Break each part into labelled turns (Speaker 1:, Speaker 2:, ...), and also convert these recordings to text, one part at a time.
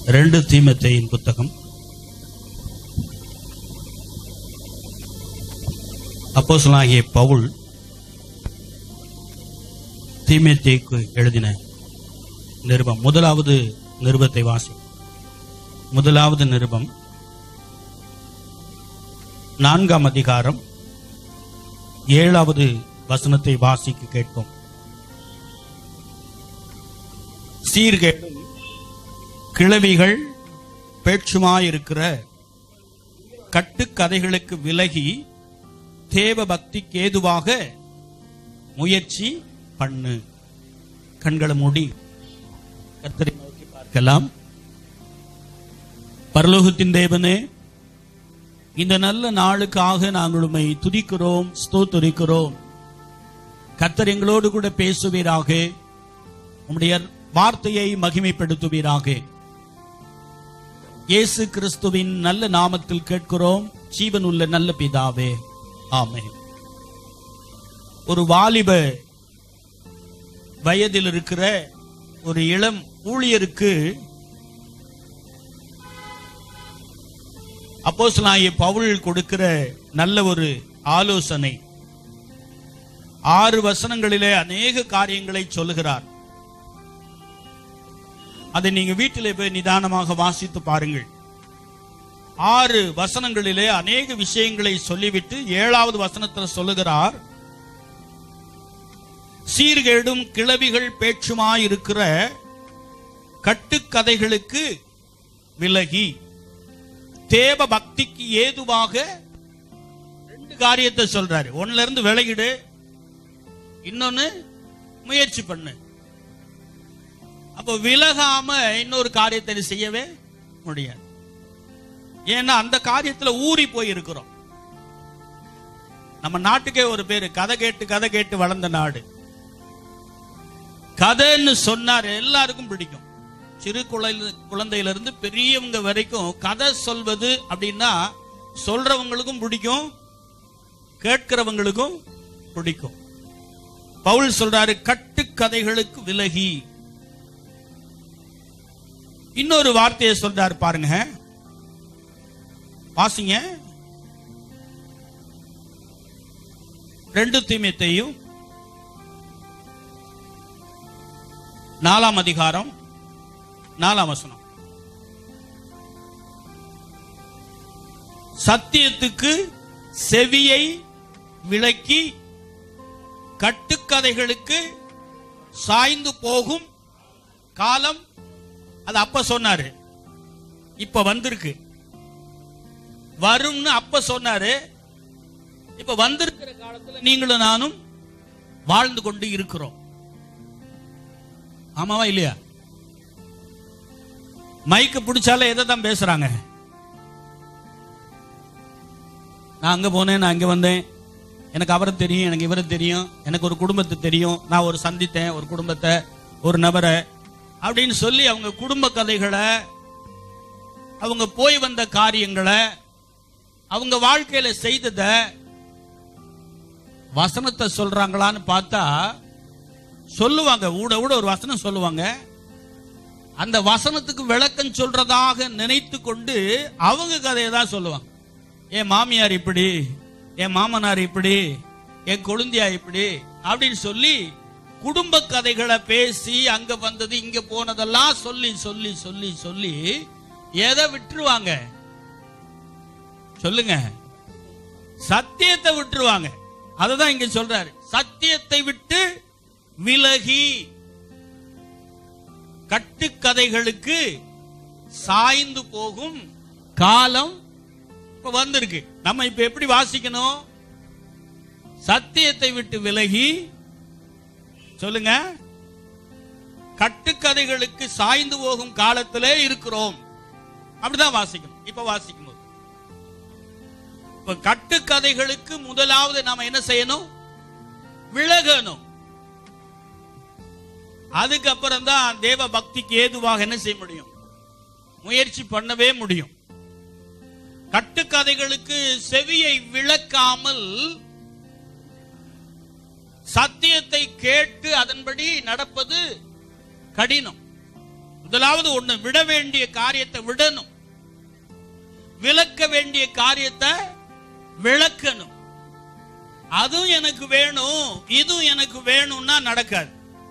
Speaker 1: ரெண்டு தீமத்தையின் புத்தகம் அப்போஸ்தலனாகிய பவுல் தீமேத்தேக்கு எழுதின நிருபம் முதலாவது நிருபத்தை வாசி முதலாவது நிருபம் நான்காம் அதிகாரம் ஏழாவது வசனத்தை வாசிக்க கேட்போம் சீர்கேடும் கிழவிகள் பேச்சுமாயிருக்கிற கட்டுக்கதைகளுக்கு விலகி தேவ பக்திக்கு ஏதுவாக முயற்சி பண்ணு கண்களை மூடி கர்த்தரை நோக்கி பார்க்கலாம் பரலோகத்தின் தேவனே இந்த நல்ல நாளுக்காக நாங்கள் உம்மை துதிக்கிறோம் ஸ்தோத்தரிக்கிறோம் கர்த்தர் எங்களோடு கூட பேசுவீராக உம்முடைய வார்த்தையை மகிமைப்படுத்துவீராக இயேசு கிறிஸ்துவின் நல்ல நாமத்தில் கேட்கிறோம் ஜீவனுள்ள நல்ல பிதாவே ஆமென் ஒரு வாலிப வயதில் இருக்கிற ஒரு இளம் ஊழியருக்கு அப்போஸ்தலனாகிய பவுல் கொடுக்கிற நல்ல ஒரு ஆலோசனை ஆறு வசனங்களிலே அநேக காரியங்களை சொல்லுகிறார் அதை நீங்க வீட்டிலே போய் நிதானமாக வாசித்து பாருங்கள் ஆறு வசனங்களிலே அநேக விஷயங்களை சொல்லிவிட்டு ஏழாவது வசனத்தில் சொல்லுகிறார் சீர்கேடும் கிளவிகள் பேச்சுமாயிருக்கிற கட்டுக்கதைகளுக்கு விலகி தேவ பக்திக்கு ஏதுவாக ரெண்டு காரியத்தை சொல்றாரு ஒண்ணுல இருந்து விலகிடு இன்னொன்னு முயற்சி பண்ணு அப்போ விலகாம இன்னொரு காரியத்தை நீ செய்யவே முடியாது ஏன்னா அந்த காரியத்துல ஊறி போய் இருக்கிறோம் நம்ம நாட்டுக்கே ஒரு பேரு கதை கேட்டு கதை கேட்டு வளர்ந்த நாடு கதைன்னு சொன்னார் எல்லாருக்கும் பிடிக்கும் சிறு குழந்தை குழந்தையிலிருந்து பெரியவங்க வரைக்கும் கதை சொல்வது அப்படின்னா சொல்றவங்களுக்கும் பிடிக்கும் கேட்கிறவங்களுக்கும் பிடிக்கும் பவுல் சொல்றாரு கட்டுக்கதைகளுக்கு விலகி இன்னொரு வார்த்தையை சொல்றாரு பாருங்க வாசிங்க ரெண்டு தீமியத்தையும் நாலாம் அதிகாரம் நாலாம் வசனம் சத்தியத்துக்கு செவியை விளக்கி கட்டுக்கதைகளுக்கு சாய்ந்து போகும் காலம் அது அப்ப சொன்னாரு இப்ப வந்திருக்கு வரும்னு அப்ப சொன்னாரு இப்ப வந்திருக்கிற காலத்துல நீங்களும் நானும் வாழ்ந்து கொண்டு இருக்கிறோம் ஆமாவா இல்லையா மைக்கு பிடிச்சாலே எதை தான் பேசுறாங்க நான் அங்க போனேன் நான் இங்க வந்தேன் எனக்கு அவரை தெரியும் எனக்கு இவரை தெரியும் எனக்கு ஒரு குடும்பத்தை தெரியும் நான் ஒரு சந்தித்தேன் ஒரு குடும்பத்தை ஒரு நபரை அப்படின்னு சொல்லி அவங்க குடும்ப கதைகளை அவங்க போய் வந்த காரியங்களை அவங்க வாழ்க்கையில செய்ததை வசனத்தை சொல்றாங்களான்னு பார்த்தா சொல்லுவாங்க ஊட ஊட ஒரு வசனம் சொல்லுவாங்க அந்த வசனத்துக்கு விளக்கம் சொல்றதாக நினைத்து கொண்டு அவங்க கதையை தான் சொல்லுவாங்க என் மாமியார் இப்படி என் மாமனார் இப்படி என் கொழுந்தியா இப்படி அப்படின்னு சொல்லி குடும்ப கதைகளை பேசி அங்க வந்தது இங்க போனதெல்லாம் சொல்லி சொல்லி சொல்லி சொல்லி எதை விட்டுருவாங்க சொல்லுங்க சத்தியத்தை விட்டுருவாங்க அததான் இங்க சொல்றாரு சத்தியத்தை விட்டு விலகி கட்டுக்கதைகளுக்கு சாய்ந்து போகும் காலம் இப்ப வந்திருக்கு நம்ம இப்ப எப்படி வாசிக்கணும் சத்தியத்தை விட்டு விலகி சொல்லுங்க கட்டுக்கதைகளுக்கு சாய்ந்து போகும் காலத்திலே இருக்கிறோம் அப்படிதான் வாசிக்கணும் இப்ப வாசிக்கும் போது இப்ப கட்டுக்கதைகளுக்கு முதலாவது நாம என்ன செய்யணும் விலகணும் அதுக்கப்புறம் தான் தேவ பக்திக்கு ஏதுவாக என்ன செய்ய முடியும் முயற்சி பண்ணவே முடியும் கட்டுக்கதைகளுக்கு செவியை விளக்காமல் சத்தியத்தை கேட்டு அதன்படி நடப்பது கடினம் முதலாவது ஒண்ணு விட வேண்டிய காரியத்தை விடணும் விளக்க வேண்டிய காரியத்தை விளக்கணும் அதுவும் எனக்கு வேணும் இதுவும் எனக்கு வேணும்னா நடக்காது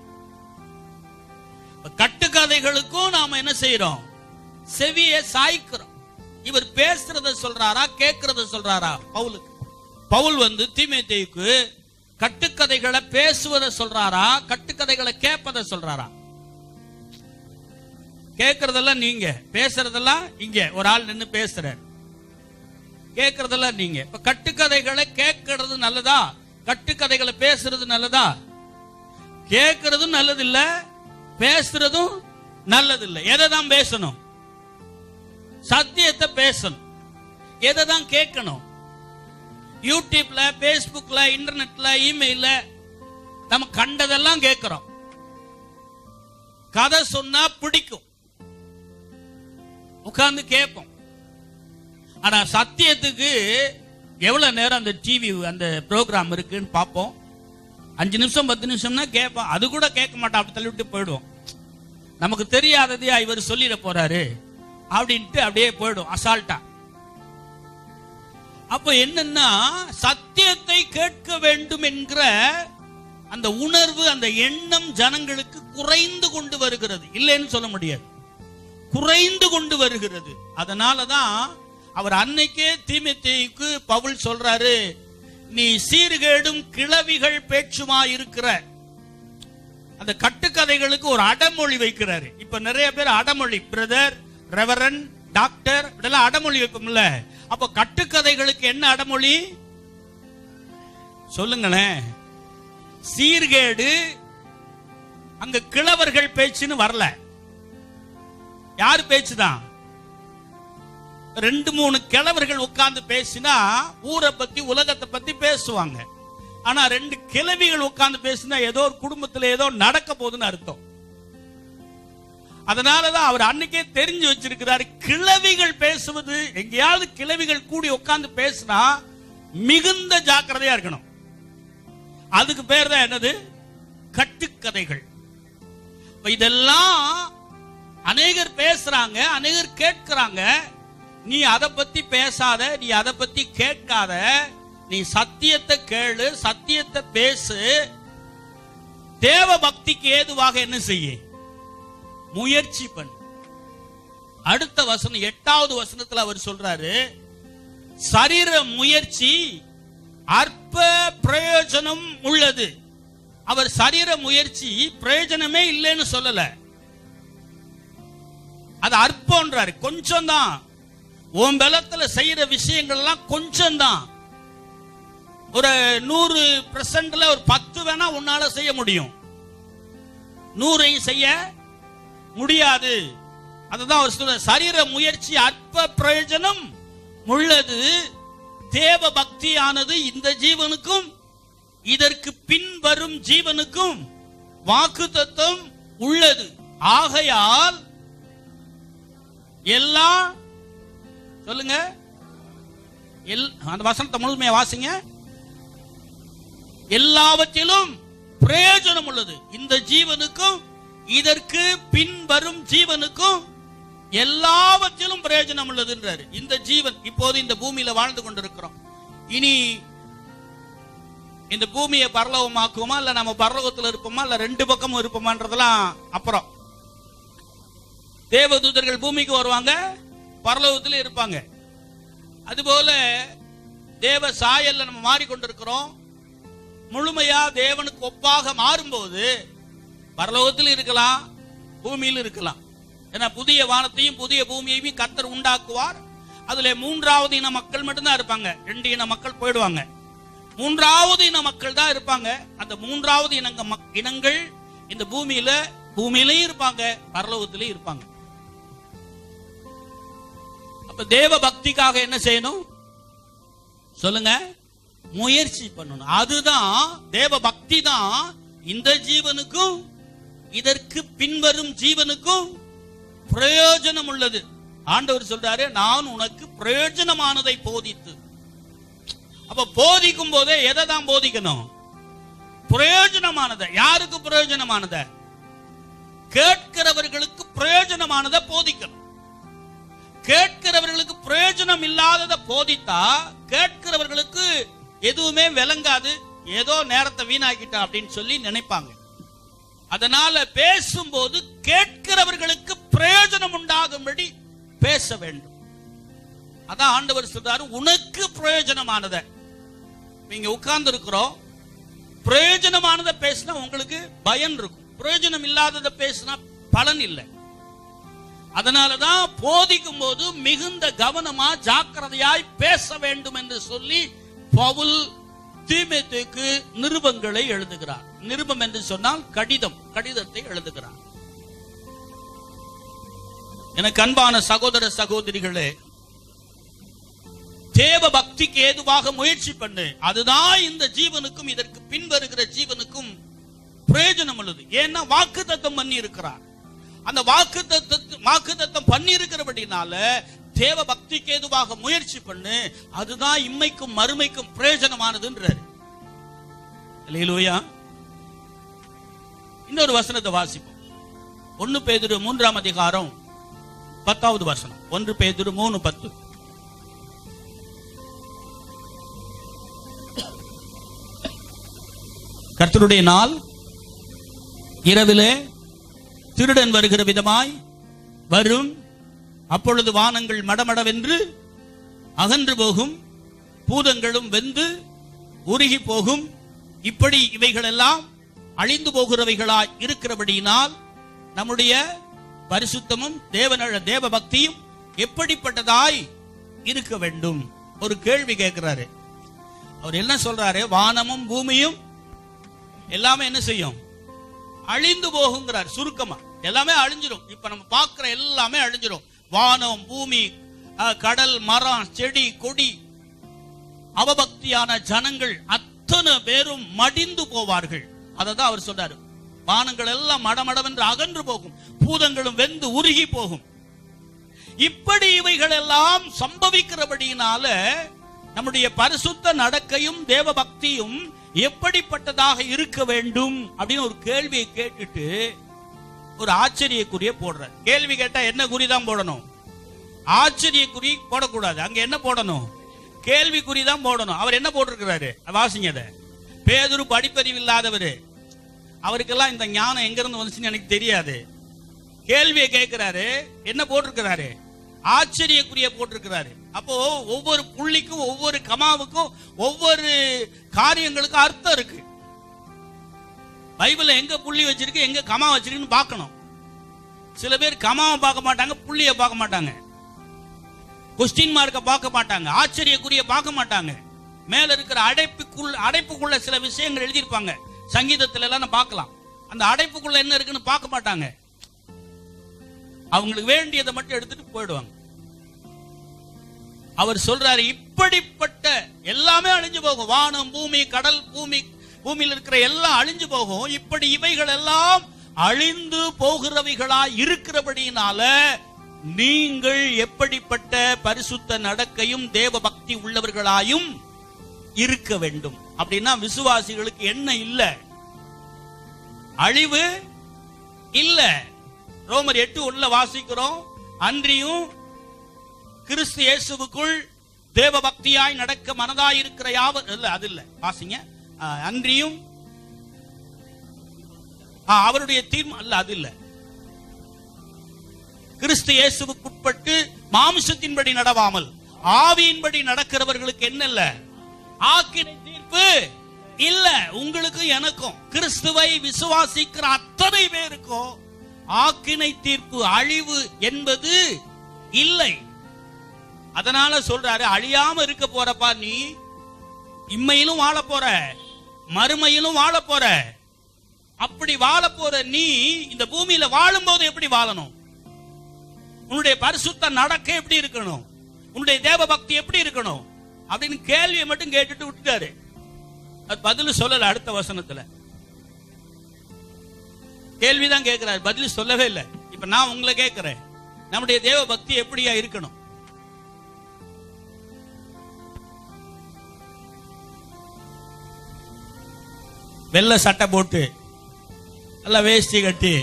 Speaker 1: இப்ப கட்டுக்கதைகளுக்கும் நாம என்ன செய்யறோம் செவிய சாய்க்கிறோம் இவர் பேசுறத சொல்றாரா கேட்கறத சொல்றாரா பவுலுக்கு பவுல் வந்து தீமேத்தேயுக்கு கட்டுக்கதைகளை பேசுவதை சொல்றாரா கட்டுக்கதைகளை கேட்பதை சொல்றாரா கேட்கறதெல்லாம் நீங்க பேசுறதெல்லாம் இங்க ஒரு ஆள் நின்னு பேசுறார் கேட்கறதெல்லாம் நீங்க இப்ப கட்டுக்கதைகளை கேட்கறது நல்லதா கட்டுக்கதைகளை பேசுறது நல்லதா கேட்கறதும் நல்லது இல்ல பேசுறதும் நல்லது இல்ல எதை தான் பேசணும் சத்தியத்தை பேசணும் எதை தான் கேட்கணும் யூடியூப்ல பேஸ்புக்ல இன்டர்நெட்ல இமெயில்ல நம்ம கண்டதெல்லாம் கேட்கிறோம் கதை சொன்னா பிடிக்கும் உட்கார்ந்து கேட்போம் ஆனா சத்தியத்துக்கு எவ்வளவு நேரம் அந்த டிவி அந்த ப்ரோக்ராம் இருக்குன்னு பார்ப்போம் அஞ்சு நிமிஷம் பத்து நிமிஷம்னா கேட்போம் அது கூட கேட்க மாட்டோம் அப்படி தள்ளிவிட்டு போயிடுவோம் நமக்கு தெரியாததையா இவர் சொல்லிட போறாரு அப்படின்ட்டு அப்படியே போயிடும் அசால்ட்டா அப்ப என்னன்னா சத்தியத்தை கேட்க வேண்டும் என்கிற அந்த உணர்வு அந்த எண்ணம் ஜனங்களுக்கு குறைந்து கொண்டு வருகிறது இல்லைன்னு சொல்ல முடியாது குறைந்து கொண்டு வருகிறது அதனாலதான் அவர் அன்னைக்கே தீமத்தேயுக்கு பவுல் சொல்றாரு நீ சீர்கேடும் கிளவிகள் பேச்சுமா இருக்கிற அந்த கட்டுக்கதைகளுக்கு ஒரு அடமொழி வைக்கிறாரு இப்ப நிறைய பேர் அடமொழி பிரதர் ரெவரன் டாக்டர் இதெல்லாம் அடமொழி வைப்போம்ல அப்ப கட்டுக்கதைகளுக்கு என்ன அடமொழி சொல்லுங்களேன் சீர்கேடு அங்க கிழவர்கள் பேச்சுன்னு வரல யார் பேச்சுதான் ரெண்டு மூணு கிழவர்கள் உட்கார்ந்து பேசினா ஊரை பத்தி உலகத்தை பத்தி பேசுவாங்க ஆனா ரெண்டு கிழவிகள் உட்கார்ந்து பேசினா ஏதோ ஒரு குடும்பத்துல ஏதோ நடக்க போகுதுன்னு அர்த்தம் அதனாலதான் அவர் அன்னைக்கே தெரிஞ்சு வச்சிருக்கிறாரு கிழவிகள் பேசுவது எங்கேயாவது கிழவிகள் கூடி உட்கார்ந்து பேசினா மிகுந்த ஜாக்கிரதையா இருக்கணும் அதுக்கு பேர் தான் என்னது கட்டுக்கதைகள் இப்ப இதெல்லாம் அநேகர் பேசுறாங்க அநேகர் கேட்கிறாங்க நீ அதை பத்தி பேசாத நீ அதை பத்தி கேட்காத நீ சத்தியத்தை கேளு சத்தியத்தை பேசு தேவ பக்திக்கு ஏதுவாக என்ன செய்ய முயற்சி பண்ணு அடுத்த வசனம் எட்டாவது வசனத்துல அவர் சொல்றாரு சரீர முயற்சி அற்ப பிரயோஜனம் உள்ளது அவர் சரீர முயற்சி பிரயோஜனமே இல்லைன்னு சொல்லல அது அற்பம்ன்றாரு கொஞ்சம் தான் உன் பலத்துல செய்யற விஷயங்கள் எல்லாம் கொஞ்சம் தான் ஒரு நூறு பெர்சன்ட்ல ஒரு பத்து வேணா உன்னால செய்ய முடியும் நூறையும் செய்ய முடியாது அதுதான் அவர் சொல்ற சரீர முயற்சி அற்ப பிரயோஜனம் உள்ளது தேவ பக்தியானது இந்த ஜீவனுக்கும் இதற்கு பின் வரும் ஜீவனுக்கும் வாக்கு தத்துவம் உள்ளது ஆகையால் எல்லா சொல்லுங்க எல் அந்த வசனத்தை முழுமையா வாசிங்க எல்லாவற்றிலும் பிரயோஜனம் உள்ளது இந்த ஜீவனுக்கும் இதற்கு பின் வரும் ஜீவனுக்கும் எல்லாவற்றிலும் பிரயோஜனம் உள்ளதுன்றாரு இந்த ஜீவன் இப்போது இந்த பூமியில வாழ்ந்து கொண்டிருக்கிறோம் இனி இந்த பூமியை பரலோகமாக்குவோமா இல்ல நம்ம பரலோகத்துல இருப்போமா இல்ல ரெண்டு பக்கமும் இருப்போமான்றதெல்லாம் அப்புறம் தேவதூதர்கள் பூமிக்கு வருவாங்க பரலோகத்துல இருப்பாங்க அதுபோல தேவ சாயல்ல நம்ம மாறிக்கொண்டிருக்கிறோம் முழுமையா தேவனுக்கு ஒப்பாக மாறும்போது பரலோகத்தில் இருக்கலாம் பூமியில் இருக்கலாம் ஏன்னா புதிய வானத்தையும் புதிய பூமியையும் கர்த்தர் உண்டாக்குவார் அதுல மூன்றாவது இன மக்கள் மட்டும்தான் இருப்பாங்க ரெண்டு இன மக்கள் போயிடுவாங்க மூன்றாவது இன மக்கள் தான் இருப்பாங்க அந்த மூன்றாவது இனங்க மக்- இனங்கள் இந்த பூமியில பூமியிலையும் இருப்பாங்க பரலோகத்திலையும் இருப்பாங்க அப்ப தேவ பக்திக்காக என்ன செய்யணும் சொல்லுங்க முயற்சி பண்ணணும் அதுதான் தேவ பக்தி தான் இந்த ஜீவனுக்கும் இதற்கு பின்வரும் ஜீவனுக்கும் பிரயோஜனம் உள்ளது ஆண்டவர் சொல்றாரு நான் உனக்கு பிரயோஜனமானதை போதித்து அப்ப போதிக்கும் போதே எதை தான் போதிக்கணும் பிரயோஜனமானதை யாருக்கு பிரயோஜனமானத கேட்கிறவர்களுக்கு பிரயோஜனம் போதித்தா கேட்கிறவர்களுக்கு எதுவுமே விளங்காது ஏதோ நேரத்தை வீணாக்கிட்டா அப்படின்னு சொல்லி நினைப்பாங்க அதனால பேசும்போது கேட்கிறவர்களுக்கு பிரயோஜனம் உண்டாகும்படி பேச வேண்டும் அதான் ஆண்டவர் சொல்றாரு உனக்கு பிரயோஜனமானத நீங்க உட்கார்ந்து இருக்கிறோம் பிரயோஜனமானதை பேசினா உங்களுக்கு பயன் இருக்கும் பிரயோஜனம் இல்லாததை பேசினா பலன் இல்லை அதனாலதான் போதிக்கும் போது மிகுந்த கவனமா ஜாக்கிரதையாய் பேச வேண்டும் என்று சொல்லி பவுல் தீமேத்துக்கு நிருபங்களை எழுதுகிறார் நிருபம் என்று சொன்னால் கடிதம் கடிதத்தை எழுதுகிறார் எனக்கு அன்பான சகோதர சகோதரிகளே தேவ பக்திக்கு ஏதுவாக முயற்சி பண்ணு அதுதான் இந்த ஜீவனுக்கும் இதற்கு பின்வருகிற ஜீவனுக்கும் பிரயோஜனம் உள்ளது ஏன்னா வாக்கு தத்தம் பண்ணி இருக்கிறார் அந்த வாக்கு தத்தம் வாக்கு தத்தம் பண்ணி இருக்கிறபடினால தேவ பக்திக்கு ஏதுவாக முயற்சி பண்ணு அதுதான் இம்மைக்கும் மறுமைக்கும் பிரயோஜனமானதுன்றாரு இல்லையிலூயா இன்னொரு வசனத்தை வாசிப்போம் ஒன்னு பேதுரு மூன்றாம் அதிகாரம் பத்தாவது வசனம் ஒன்று பேதுரு மூணு பத்து கர்த்தருடைய நாள் இரவிலே திருடன் வருகிற விதமாய் வரும் அப்பொழுது வானங்கள் மடமடவென்று அகன்று போகும் பூதங்களும் வெந்து உருகி போகும் இப்படி இவைகளெல்லாம் அழிந்து போகிறவைகளாய் இருக்கிறபடியினால் நம்முடைய பரிசுத்தமும் தேவன தேவ பக்தியும் எப்படிப்பட்டதாய் இருக்க வேண்டும் ஒரு கேள்வி கேட்கிறாரு அவர் என்ன சொல்றாரு வானமும் பூமியும் எல்லாமே என்ன செய்யும் அழிந்து போகுங்கிறார் சுருக்கமா எல்லாமே அழிஞ்சிரும் இப்ப நம்ம பார்க்கிற எல்லாமே அழிஞ்சிரும் வானம் பூமி அஹ், கடல் மரம் செடி கொடி அவபக்தியான ஜனங்கள் அத்தனை பேரும் மடிந்து போவார்கள் அததான் அவர் சொல்றாரு வானங்கள் எல்லாம் மடமடவென்று அகன்று போகும் பூதங்களும் வெந்து உருகி போகும் இப்படி இவைகள் எல்லாம் சம்பவிக்கிறபடியினால நம்முடைய பரிசுத்த நடக்கையும் தேவ பக்தியும் எப்படிப்பட்டதாக இருக்க வேண்டும் அப்படின்னு ஒரு கேள்வியை கேட்டுட்டு ஒரு ஆச்சரியக்குறிய போடுற கேள்வி கேட்டா என்ன குறி தான் போடணும் ஆச்சரியக்குறி போடக்கூடாது அங்க என்ன போடணும் கேள்விக்குறி தான் போடணும் அவர் என்ன போட்டிருக்கிறாரு வாசிங்க அதை பேதுரு படிப்பறிவு இல்லாதவரு அவருக்கெல்லாம் இந்த ஞானம் எங்க இருந்து வந்துச்சுன்னு எனக்கு தெரியாது கேள்வியை கேட்கிறாரு என்ன போட்டிருக்கிறாரு ஆச்சரியக்குரிய போட்டிருக்கிறாரு அப்போ ஒவ்வொரு புள்ளிக்கும் ஒவ்வொரு கமாவுக்கும் ஒவ்வொரு காரியங்களுக்கும் அர்த்தம் இருக்கு பைபிள்ல எங்க புள்ளி வச்சிருக்கு எங்க கமா வச்சிருக்குன்னு பார்க்கணும் சில பேர் கமாவை பார்க்க மாட்டாங்க புள்ளிய பார்க்க மாட்டாங்க கொஸ்டின் மார்க்க பார்க்க மாட்டாங்க ஆச்சரியக்குரிய பார்க்க மாட்டாங்க மேல இருக்கிற அடைப்புக்குள் அடைப்புக்குள்ள சில விஷயங்கள் எழுதியிருப்பாங்க சங்கீதத்துல எல்லாம் நான் பார்க்கலாம் அந்த அடைப்புக்குள்ள என்ன இருக்குன்னு பார்க்க மாட்டாங்க அவங்களுக்கு வேண்டியதை மட்டும் எடுத்துட்டு போயிடுவாங்க அவர் சொல்றாரு இப்படிப்பட்ட எல்லாமே அழிஞ்சு போகும் வானம் பூமி கடல் பூமி பூமியில் இருக்கிற எல்லாம் அழிஞ்சு போகும் இப்படி இவைகள் எல்லாம் அழிந்து போகிறவைகளா இருக்கிறபடியினால நீங்கள் எப்படிப்பட்ட பரிசுத்த நடக்கையும் தேவ பக்தி உள்ளவர்களாயும் இருக்க வேண்டும் அப்படின்னா விசுவாசிகளுக்கு என்ன இல்ல அழிவு இல்ல ரோமர் எட்டு உள்ள வாசிக்கிறோம் அன்றியும் கிறிஸ்து இயேசுவுக்குள் தேவ பக்தியாய் நடக்க மனதாய் இருக்கிற யாவர் இல்ல அது இல்ல வாசிங்க ஆ, அன்றியும் ஆ, அவருடைய தீர்மா இல்ல அது இல்ல கிறிஸ்து இயேசுவுக்குட்பட்டு மாம்சத்தின்படி நடவாமல் ஆவியின்படி நடக்கிறவர்களுக்கு என்ன இல்ல ஆக்கினை தீர்ப்பு இல்ல உங்களுக்கும் எனக்கும் கிறிஸ்துவை விசுவாசிக்கிற அத்தனை பேருக்கும் ஆக்கினை தீர்ப்பு அழிவு என்பது இல்லை அதனால சொல்றாரு அழியாம இருக்க போறப்பா நீ இம்மையிலும் வாழ போற மறுமையிலும் வாழ போற அப்படி வாழ போற நீ இந்த பூமியில வாழும்போது எப்படி வாழணும் உன்னுடைய பரிசுத்த நடக்க எப்படி இருக்கணும் உன்னுடைய தேவ பக்தி எப்படி இருக்கணும் அப்படின்னு கேள்வியை மட்டும் கேட்டுட்டு விட்டுட்டாரு அது பதில் சொல்லல அடுத்த வசனத்துல கேள்விதான் கேட்கிறாரு பதில் சொல்லவே இல்லை இப்ப நான் உங்களை கேட்கிறேன் நம்முடைய தேவ பக்தி எப்படியா இருக்கணும் வெள்ளை சட்டை போட்டு நல்லா வேஷ்டி கட்டி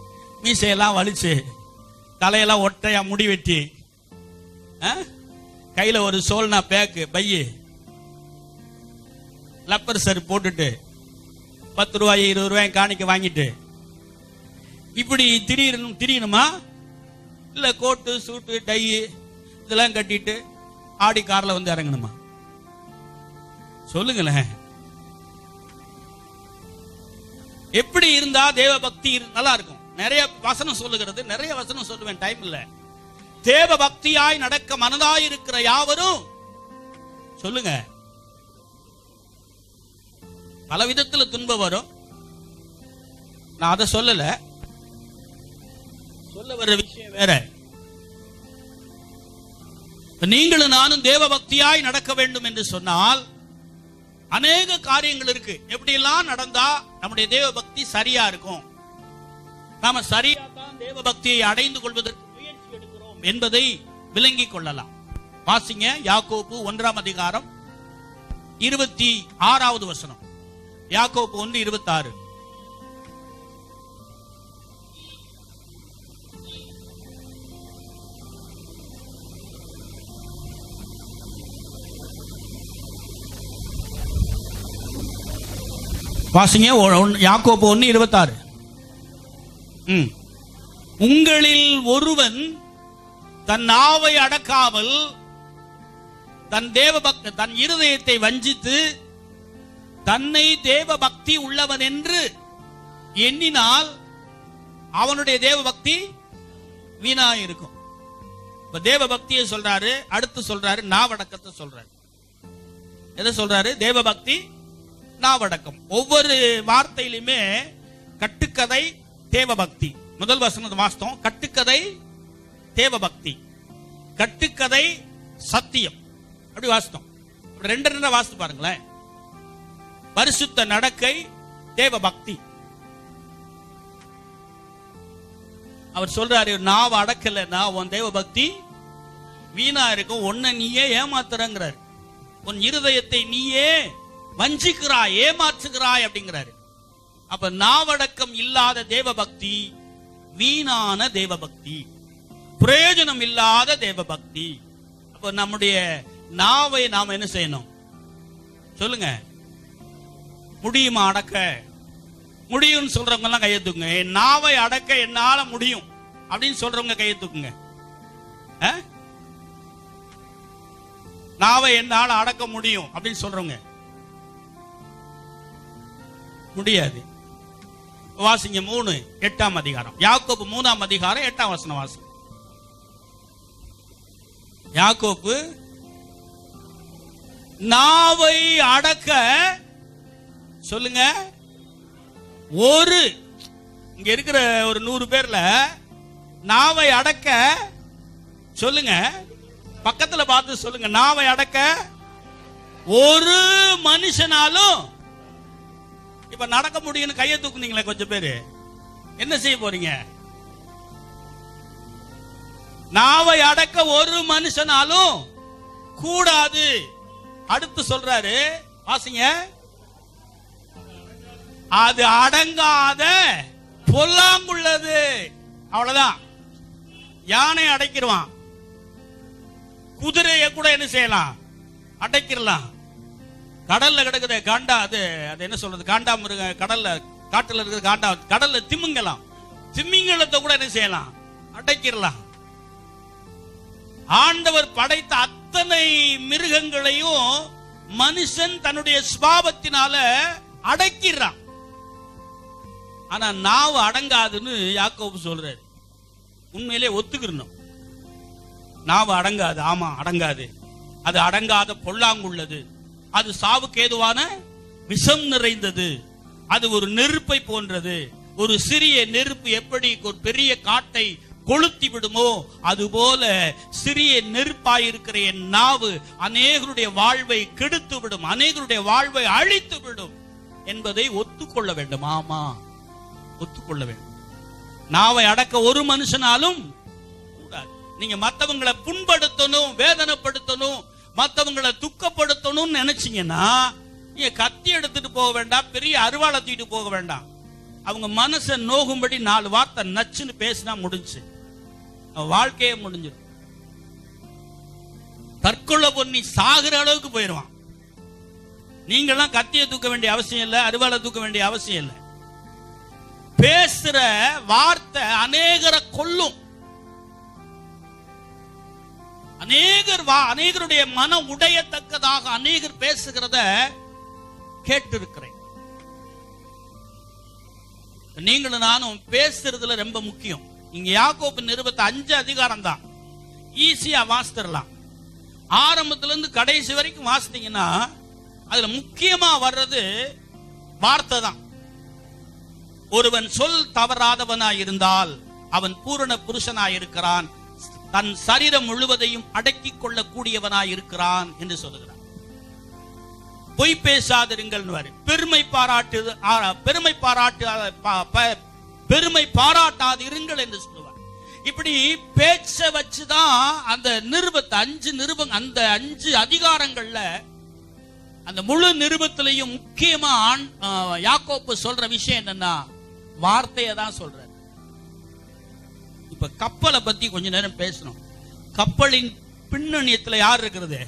Speaker 1: மீசையெல்லாம் வலிச்சு தலையெல்லாம் ஒட்டையா முடி வெட்டி ஆ? கையில ஒரு சோல்னா பேக்கு பைய லப்பர் சார் போட்டுட்டு பத்து ரூபாய் இருபது ரூபாய் காணிக்க வாங்கிட்டு இப்படி திரியணும் திரியணுமா இல்ல கோட்டு சூட்டு டை இதெல்லாம் கட்டிட்டு ஆடி கார்ல வந்து இறங்கணுமா சொல்லுங்களேன் எப்படி இருந்தா தேவ பக்தி இரு- நல்லா இருக்கும் நிறைய வசனம் சொல்லுகிறது நிறைய வசனம் சொல்லுவேன் டைம் இல்ல தேவ பக்தியாய் நடக்க மனதாய் இருக்கிற யாவரும் சொல்லுங்க பல விதத்துல துன்பம் வரும் நான் அதை சொல்லல சொல்ல வர்ற விஷயம் வேற இப்ப நீங்களும் நானும் தேவ பக்தியாய் நடக்க வேண்டும் என்று சொன்னால் அநேக காரியங்கள் இருக்கு எப்படியெல்லாம் நடந்தா நம்முடைய தேவ பக்தி சரியா இருக்கும் நாம சரியா தான் தேவ பக்தியை அடைந்து கொள்வதற்கு முயற்சி எடுக்கிறோம் என்பதை விளங்கிக் கொள்ளலாம் வாசிங்க யாக்கோப்பு ஒன்றாம் அதிகாரம் இருபத்தி ஆறாவது வசனம் யாக்கோப்பு ஒன்று இருபத்தி ஆறு வாசிங்க ஒ- ஒன்னு- யாக்கோப்பு ஒன்று இருபத்தாறு ம் உங்களில் ஒருவன் தன் நாவை அடக்காமல் தன் தேவ பக்த தன் இருதயத்தை வஞ்சித்து தன்னை தேவ பக்தி உள்ளவன் என்று எண்ணினால் அவனுடைய தேவ பக்தி வீணா இருக்கும் இப்ப தேவ பக்தியை சொல்றாரு அடுத்து சொல்றாரு நாவடக்கத்தை சொல்றாரு எதை சொல்றாரு தேவ பக்தி நாவடக்கம் ஒவ்வொரு வார்த்தையிலுமே கட்டுக்கதை தேவ பக்தி முதல் வசனத்தை வாஸ்தவம் கட்டுக்கதை தேவ பக்தி கட்டுக்கதை சத்தியம் அப்படி வாசித்தோம் அப்படி ரெண்டு ரெண்டா வாசித்து பாருங்களேன் பரிசுத்த நடக்கை தேவ பக்தி அவர் சொல்றாரு நாவ அடக்கலைன்னா உன் தேவ பக்தி வீணா இருக்கும் உன்னை நீயே ஏமாத்துறங்கிறாரு உன் இருதயத்தை நீயே வஞ்சிக்கிறாய் ஏமாற்றுகிறாய் அப்படிங்கிறாரு அப்ப நாவடக்கம் இல்லாத தேவ பக்தி வீணான தேவ பக்தி பிரயோஜனம் இல்லாத தேவ பக்தி அப்ப நம்முடைய நாவை நாம என்ன செய்யணும் சொல்லுங்க முடியுமா அடக்க முடியும்னு சொல்றவங்க எல்லாம் கையை தூக்குங்க என் நாவை அடக்க என்னால முடியும் அப்படின்னு சொல்றவங்க கையை தூக்குங்க ஆ? நாவை என்னால அடக்க முடியும் அப்படின்னு சொல்றவங்க முடியாது வாசிங்க மூணு எட்டாம் அதிகாரம் யாக்கோப்பு மூணாம் அதிகாரம் எட்டாம் வசனம் வாசி யாக்கோப்பு நாவை அடக்க சொல்லுங்க ஒரு இங்க இருக்கிற ஒரு நூறு பேர்ல நாவை அடக்க சொல்லுங்க பக்கத்துல பார்த்து சொல்லுங்க நாவை அடக்க ஒரு மனுஷனாலும் இப்ப நடக்க முடியும்னு கையை தூக்குனீங்களே கொஞ்சம் பேரு என்ன செய்ய போறீங்க நாவை அடக்க ஒரு மனுஷனாலும் கூடாது அடுத்து சொல்றாரு வாசிங்க அது அடங்காத பொல்லாங்குள்ளது அவ்வளவுதான் யானை அடைக்கிடுவான் குதிரையை கூட என்ன செய்யலாம் அடைக்கிடலாம் கடல்ல கிடக்குது காண்டா அது அது என்ன சொல்றது காண்டா மிருக கடல்ல காட்டுல இருக்குது காண்டா கடல்ல திமிங்கலாம் திமிங்கலத்தை கூட என்ன செய்யலாம் அடைக்கிடலாம் ஆண்டவர் படைத்த அத்தனை மிருகங்களையும் மனுஷன் தன்னுடைய சுபாவத்தினால அடக்கிடுறான் ஆனா நாவு அடங்காதுன்னு யாக்கோபு சொல்றாரு உண்மையிலே ஒத்துக்கிறணும் நாவு அடங்காது ஆமா அடங்காது அது அடங்காத பொல்லாங்குள்ளது அது சாவுக்கு ஏதுவான விஷம் நிறைந்தது அது ஒரு நெருப்பை போன்றது ஒரு சிறிய நெருப்பு எப்படி ஒரு பெரிய காட்டை கொளுத்தி விடுமோ அதுபோல சிறிய நெருப்பாயிருக்கிற என் நாவு அநேகருடைய வாழ்வை கெடுத்து விடும் அநேகருடைய வாழ்வை அழித்து விடும் என்பதை ஒத்துக்கொள்ள வேண்டும் ஆமா ஒத்துக்கொள்ள வேண்டும் நாவை அடக்க ஒரு மனுஷனாலும் கூடாது நீங்க மத்தவங்களை புண்படுத்தணும் வேதனைப்படுத்தணும் மத்தவங்களை துக்கப்படுத்தணும்னு நினைச்சீங்கன்னா நீங்க கத்தி எடுத்துட்டு போக வேண்டாம் பெரிய அருவாளை தூக்கிட்டு போக வேண்டாம் அவங்க மனசை நோகும்படி நாலு வார்த்தை நச்சுன்னு பேசினா முடிஞ்சு அவன் வாழ்க்கையே முடிஞ்சிடும் தற்கொலை பண்ணி சாகுற அளவுக்கு போயிடுவான் நீங்கெல்லாம் கத்திய தூக்க வேண்டிய அவசியம் இல்லை அருவாளை தூக்க வேண்டிய அவசியம் இல்லை பேசுற வார்த்தை அநேகரை கொல்லும் அநேகர் வா அநேகருடைய மன உடையத்தக்கதாக அநேகர் பேசுகிறத கேட்டிருக்கிறேன் நீங்களும் நானும் பேசுறதுல ரொம்ப முக்கியம் இங்க யாக்கோப்பு நிருபத்தை அஞ்சு அதிகாரம் தான் ஈஸியா வாசித்திரலாம் ஆரம்பத்துல இருந்து கடைசி வரைக்கும் வாசித்தீங்கன்னா அதுல முக்கியமா வர்றது வார்த்தை தான் ஒருவன் சொல் தவறாதவனாய் இருந்தால் அவன் பூரண புருஷனாய் இருக்கிறான் தன் சரீரம் முழுவதையும் அடக்கிக் கொள்ளக்கூடியவனாய் இருக்கிறான் என்று சொல்லுகிறான் பொய் பேசாதிருங்கள் பெருமை பாராட்டு ஆ, பெருமை பாராட்டு ஆ, ப- ப- பெருமை பாராட்டாதிருங்கள் என்று சொல்லுவார் இப்படி பேச்ச வச்சுதான் அந்த நிருபத்தை அஞ்சு நிருபம் அந்த அஞ்சு அதிகாரங்கள்ல அந்த முழு நிருபத்திலையும் முக்கியமா ஆண்- ஆ, யாக்கோப்பு சொல்ற விஷயம் என்னன்னா வார்த்தையை தான் சொல்றார் இப்ப கப்பலை பத்தி கொஞ்ச நேரம் பேசணும் கப்பலின் பின்னணியத்துல யார் இருக்கிறது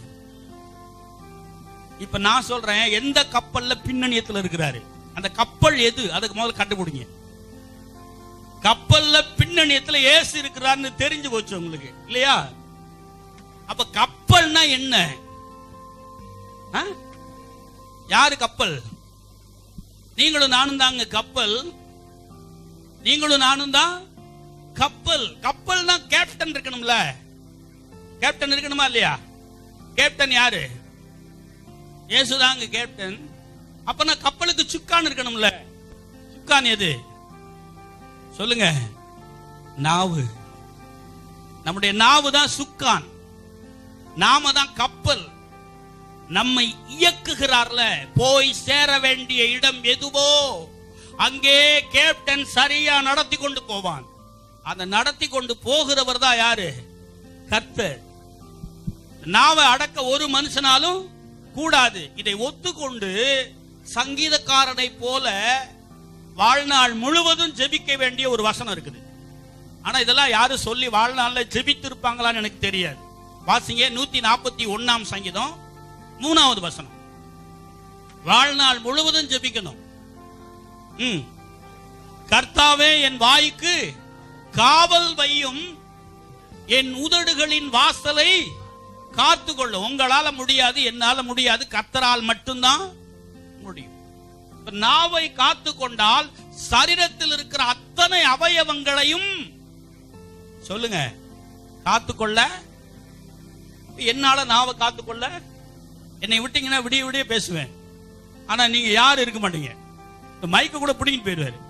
Speaker 1: இப்ப நான் சொல்றேன் எந்த கப்பல்ல பின்னணியத்துல இருக்கிறாரு அந்த கப்பல் எது அதுக்கு முதல்ல கண்டுபிடிங்க கப்பல்ல பின்னணியத்துல ஏசு இருக்கிறாருன்னு தெரிஞ்சு போச்சு உங்களுக்கு இல்லையா அப்ப கப்பல்னா என்ன ஆ? யாரு கப்பல் நீங்களும் நானும் தாங்க கப்பல் நீங்களும் நானும் தான் கப்பல் கப்பல்னா கேப்டன் இருக்கணும்ல கேப்டன் இருக்கணுமா இல்லையா கேப்டன் யாரு இயேசுதாங்க கேப்டன் அப்ப நான் கப்பலுக்கு சுக்கான் இருக்கணும்ல சுக்கான் எது சொல்லுங்க நாவு நம்முடைய நாவு தான் சுக்கான் நாம தான் கப்பல் நம்மை இயக்குகிறார்ல போய் சேர வேண்டிய இடம் எதுவோ அங்கே கேப்டன் சரியா நடத்தி கொண்டு போவான் அந்த நடத்தி கொண்டு போகிறவர் தான் யாரு கர்த்தர் நாவை அடக்க ஒரு மனுஷனாலும் கூடாது இதை ஒத்துக்கொண்டு சங்கீதக்காரனை போல வாழ்நாள் முழுவதும் ஜெபிக்க வேண்டிய ஒரு வசனம் இருக்குது ஆனா இதெல்லாம் யாரும் சொல்லி வாழ்நாள்ல ஜெபித்திருப்பாங்களான்னு எனக்கு தெரியாது வாசிங்க நூத்தி நாற்பத்தி ஒன்னாம் சங்கீதம் மூணாவது வசனம் வாழ்நாள் முழுவதும் ஜெபிக்கணும் ம். கர்த்தாவே என் வாய்க்கு காவல் வையும் என் உதடுகளின் வாசலை காத்துக்கொள்ளும் உங்களால முடியாது என்னால முடியாது கர்த்தரால் மட்டும்தான் முடியும் இப்ப நாவை காத்து கொண்டால் சரீரத்தில் இருக்கிற அத்தனை அவயவங்களையும் சொல்லுங்க காத்துக்கொள்ள என்னால நாவை காத்துக்கொள்ள என்னை விட்டீங்கன்னா விடிய விடிய பேசுவேன் ஆனா நீங்க யாரும் இருக்க மாட்டீங்க இந்த மைக்க கூட பிடிங்கிட்டு போயிடுவாரு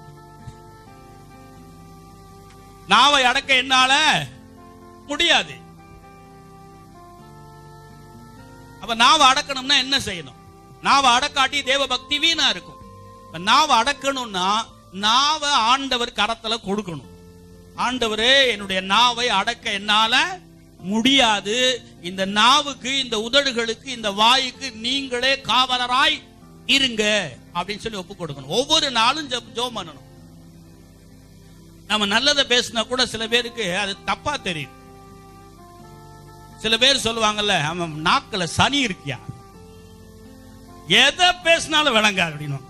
Speaker 1: நாவை அடக்க என்னால முடியாது அப்ப நாவை அடக்கணும்னா என்ன செய்யணும் நாவை அடக்காட்டி தேவ பக்தி வீணா இருக்கும் இப்ப நாவை அடக்கணும்னா நாவை ஆண்டவர் கரத்துல கொடுக்கணும் ஆண்டவரே என்னுடைய நாவை அடக்க என்னால முடியாது இந்த நாவுக்கு இந்த உதடுகளுக்கு இந்த வாய்க்கு நீங்களே காவலராய் இருங்க அப்படின்னு சொல்லி ஒப்பு கொடுக்கணும் ஒவ்வொரு நாளும் ஜெப- ஜெபம் பண்ணணும் நம்ம நல்லதை பேசினா கூட சில பேருக்கு அது தப்பா தெரியும் சில பேர் சொல்லுவாங்கல்ல அவன் நாக்குல சனி இருக்கியா எதை பேசினாலும் விளங்காது அப்படின்னு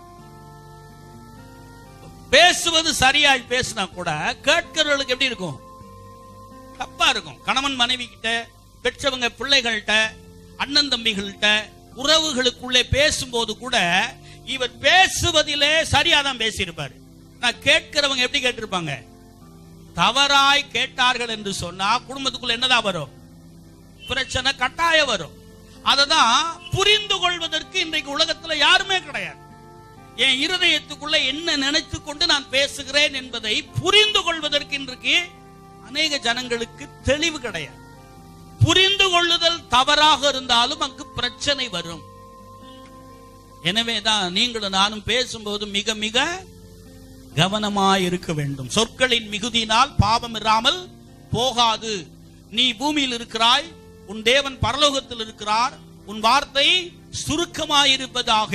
Speaker 1: பேசுவது சரியாய் பேசினா கூட கேட்கிறவர்களுக்கு எப்படி இருக்கும் தப்பா இருக்கும் கணவன் மனைவி கிட்ட பெற்றவங்க பிள்ளைகள்கிட்ட அண்ணன் தம்பிகள்கிட்ட உறவுகளுக்குள்ளே பேசும்போது கூட இவர் பேசுவதிலே சரியா தான் பேசியிருப்பாரு நான் கேட்கிறவங்க எப்படி கேட்டிருப்பாங்க தவறாய் கேட்டார்கள் என்று சொன்னா குடும்பத்துக்குள்ள என்னதான் வரும் பிரச்சனை கட்டாயம் வரும் அததான் புரிந்து கொள்வதற்கு இன்றைக்கு உலகத்துல யாருமே கிடையாது என் இருதயத்துக்குள்ள என்ன நினைத்து கொண்டு நான் பேசுகிறேன் என்பதை புரிந்து கொள்வதற்கு இன்றைக்கு அநேக ஜனங்களுக்கு தெளிவு கிடையாது புரிந்து கொள்ளுதல் தவறாக இருந்தாலும் அங்கு பிரச்சனை வரும் எனவேதான் நீங்களும் நானும் பேசும்போது மிக மிக கவனமாய் இருக்க வேண்டும் சொற்களின் மிகுதியினால் பாவம் இராமல் போகாது நீ பூமியில் இருக்கிறாய் உன் தேவன் பரலோகத்தில் இருக்கிறார் உன் வார்த்தை சுருக்கமாயிருப்பதாக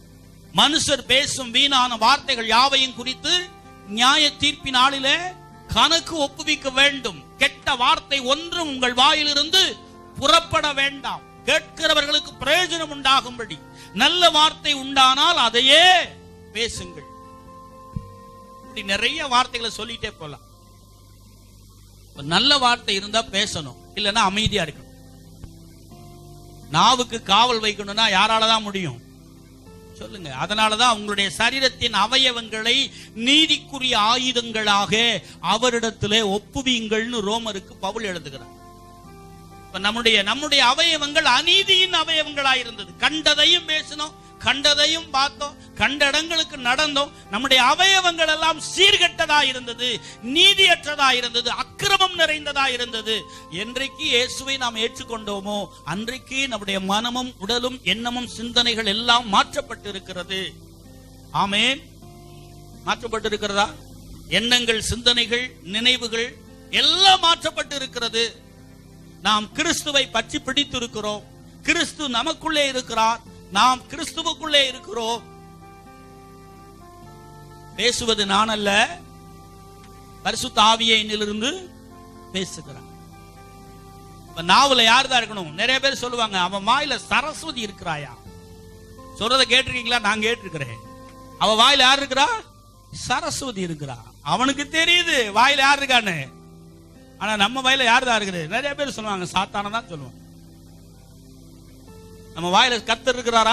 Speaker 1: மனுஷர் பேசும் வீணான வார்த்தைகள் யாவையும் குறித்து நியாய தீர்ப்பின் நாளிலே கணக்கு ஒப்புவிக்க வேண்டும் கெட்ட வார்த்தை ஒன்றும் உங்கள் வாயிலிருந்து புறப்பட வேண்டாம் கேட்கிறவர்களுக்கு பிரயோஜனம் உண்டாகும்படி நல்ல வார்த்தை உண்டானால் அதையே பேசுங்கள் இப்படி நிறைய வார்த்தைகளை சொல்லிட்டே போலாம் இப்ப நல்ல வார்த்தை இருந்தா பேசணும் இல்லைன்னா அமைதியா இருக்கணும் நாவுக்கு காவல் வைக்கணும்னா யாரால தான் முடியும் சொல்லுங்க அதனாலதான் உங்களுடைய சரீரத்தின் அவயவங்களை நீதிக்குரிய ஆயுதங்களாக அவரிடத்திலே ஒப்புவீங்கள்னு ரோமருக்கு பவுல் எழுதுகிறார் இப்ப நம்முடைய நம்முடைய அவயவங்கள் அநீதியின் அவயவங்களா இருந்தது கண்டதையும் பேசினோம் கண்டதையும் பார்த்தோம் கண்ட இடங்களுக்கு நடந்தோம் நம்முடைய அவயவங்கள் எல்லாம் சீர்கெட்டதா இருந்தது நீதியற்றதா இருந்தது அக்கிரமம் நிறைந்ததா இருந்தது என்றைக்கு இயேசுவை நாம் ஏற்றுக்கொண்டோமோ அன்றைக்கு நம்முடைய மனமும் உடலும் எண்ணமும் சிந்தனைகள் எல்லாம் மாற்றப்பட்டு இருக்கிறது ஆமேன் மாற்றப்பட்டு இருக்கிறதா எண்ணங்கள் சிந்தனைகள் நினைவுகள் எல்லாம் மாற்றப்பட்டு இருக்கிறது நாம் கிறிஸ்துவை பற்றி பிடித்திருக்கிறோம் கிறிஸ்து நமக்குள்ளே இருக்கிறார் நாம் கிறிஸ்துவுக்குள்ளே இருக்கிறோம் பேசுவது நான் அல்ல பரிசுத்த ஆவியிலிருந்து பேசுகிறான் இப்ப நாவல யார் தான் இருக்கணும் நிறைய பேர் சொல்லுவாங்க அவன் வாயில சரஸ்வதி இருக்கிறாயா சொல்றத கேட்டிருக்கீங்களா நான் கேட்டிருக்கிறேன் அவ வாயில யார் இருக்கிறா சரஸ்வதி இருக்கிறா அவனுக்கு தெரியுது வாயில யார் இருக்கான்னு ஆனா நம்ம வாயில யார் தான் இருக்குது நிறைய பேர் சொல்லுவாங்க சாத்தான தான் சொல்லுவாங்க நம்ம வாயில கத்தர் இருக்கிறாரா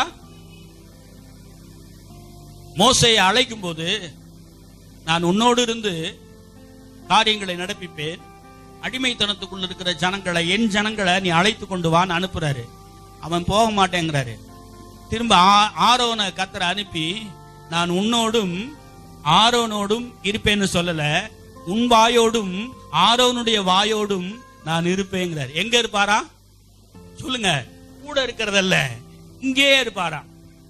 Speaker 1: மோசையை அழைக்கும் போது நான் உன்னோடு இருந்து காரியங்களை நடப்பிப்பேன் அடிமைத்தனத்துக்குள்ள இருக்கிற ஜனங்களை என் ஜனங்களை நீ அழைத்து கொண்டு வான்னு அனுப்புறாரு அவன் போக மாட்டேங்கிறாரு திரும்ப ஆ- ஆரோனை கத்தரை அனுப்பி நான் உன்னோடும் ஆரோனோடும் இருப்பேன்னு சொல்லல உன் வாயோடும் ஆரோனுடைய வாயோடும் நான் இருப்பேங்கிறார் எங்க இருப்பாரா சொல்லுங்க கூட இருக்கிறதல்ல இங்கே இருப்பாராம்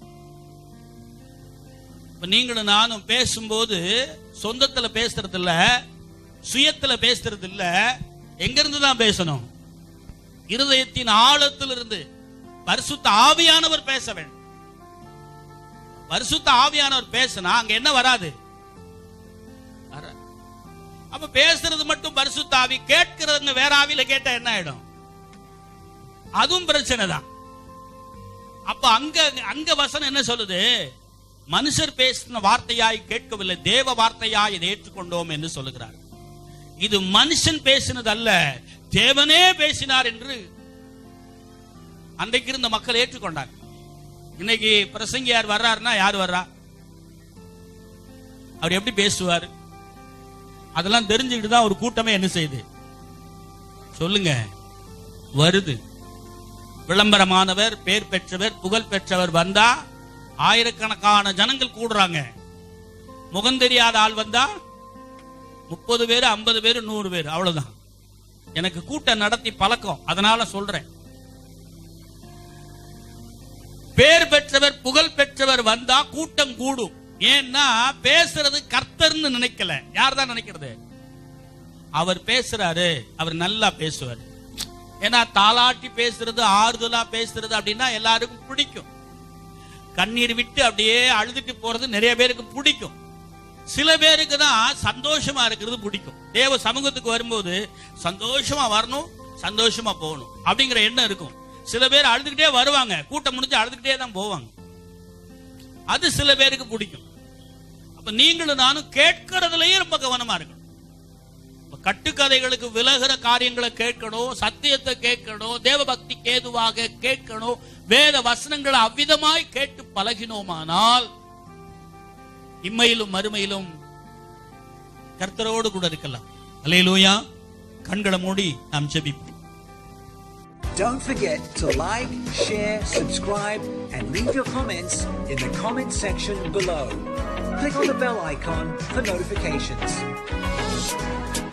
Speaker 1: இப்ப நீங்களும் நானும் பேசும்போது சொந்தத்துல பேசுறது இல்ல சுயத்துல பேசுறது இல்ல எங்க இருந்து தான் பேசணும் இருதயத்தின் ஆழத்திலிருந்து பரிசுத்த ஆவியானவர் பேச வேண்டும் பரிசுத்த ஆவியானவர் பேசினா அங்க என்ன வராது வராது. அப்ப பேசுறது மட்டும் பரிசுத்த ஆவி கேட்கிறதுங்க வேற ஆவியில கேட்டா என்ன ஆயிடும் அதுவும் பிரச்சனை தான் அப்ப அங்க அங்க வசனம் என்ன சொல்லுது மனுஷர் பேசின வார்த்தையாய் கேட்கவில்லை தேவ வார்த்தையாய் இதை ஏற்றுக்கொண்டோம் என்று சொல்லுகிறார் இது மனுஷன் பேசினது அல்ல தேவனே பேசினார் என்று அன்றைக்கு இருந்த மக்கள் ஏற்றுக்கொண்டாங்க இன்னைக்கு பிரசங்கியார் வர்றாருன்னா யார் வர்றா அவர் எப்படி பேசுவார் அதெல்லாம் தெரிஞ்சுக்கிட்டு தான் ஒரு கூட்டமே என்ன செய்யுது சொல்லுங்க வருது விளம்பரமானவர் பேர் பெற்றவர் புகழ் பெற்றவர் வந்தா ஆயிரக்கணக்கான ஜனங்கள் கூடுறாங்க முகம் தெரியாத ஆள் வந்தா முப்பது பேர் ஐம்பது பேர் நூறு பேர் அவ்வளவுதான் எனக்கு கூட்டம் நடத்தி பழக்கம் அதனால சொல்றேன் பேர் பெற்றவர் புகழ் பெற்றவர் வந்தா கூட்டம் கூடும் ஏன்னா பேசுறது கர்த்தர்னு நினைக்கல யார் தான் நினைக்கிறது அவர் பேசுறாரு அவர் நல்லா பேசுவார் ஏன்னா தாலாட்டி பேசுறது ஆறுதலா பேசுறது அப்படின்னா எல்லாருக்கும் பிடிக்கும் கண்ணீர் விட்டு அப்படியே அழுதுட்டு போறது நிறைய பேருக்கு பிடிக்கும் சில பேருக்கு தான் சந்தோஷமா இருக்கிறது பிடிக்கும் தேவ சமூகத்துக்கு வரும்போது சந்தோஷமா வரணும் சந்தோஷமா போகணும் அப்படிங்கிற எண்ணம் இருக்கும் சில பேர் அழுதுகிட்டே வருவாங்க கூட்டம் முடிஞ்சு அழுதுகிட்டே தான் போவாங்க அது சில பேருக்கு பிடிக்கும் அப்ப நீங்களும் நானும் கேட்கறதுலயே ரொம்ப கவனமா இருக்கணும் இப்ப கட்டுக்கதைகளுக்கு விலகுற காரியங்களை கேட்கணும் சத்தியத்தை கேட்கணும் தேவ பக்திக்கு ஏதுவாக கேட்கணும் வேத வசனங்களை அவ்விதமாய் கேட்டு பழகினோமானால் இம்மையிலும் மறுமையிலும் கர்த்தரோடு கூட இருக்கலாம் அல்லேலூயா கண்களை மூடி நாம் ஜெபிப்போம்
Speaker 2: Don't forget to like, share, subscribe, and leave your comments in the comment section below. Click on the bell icon for notifications.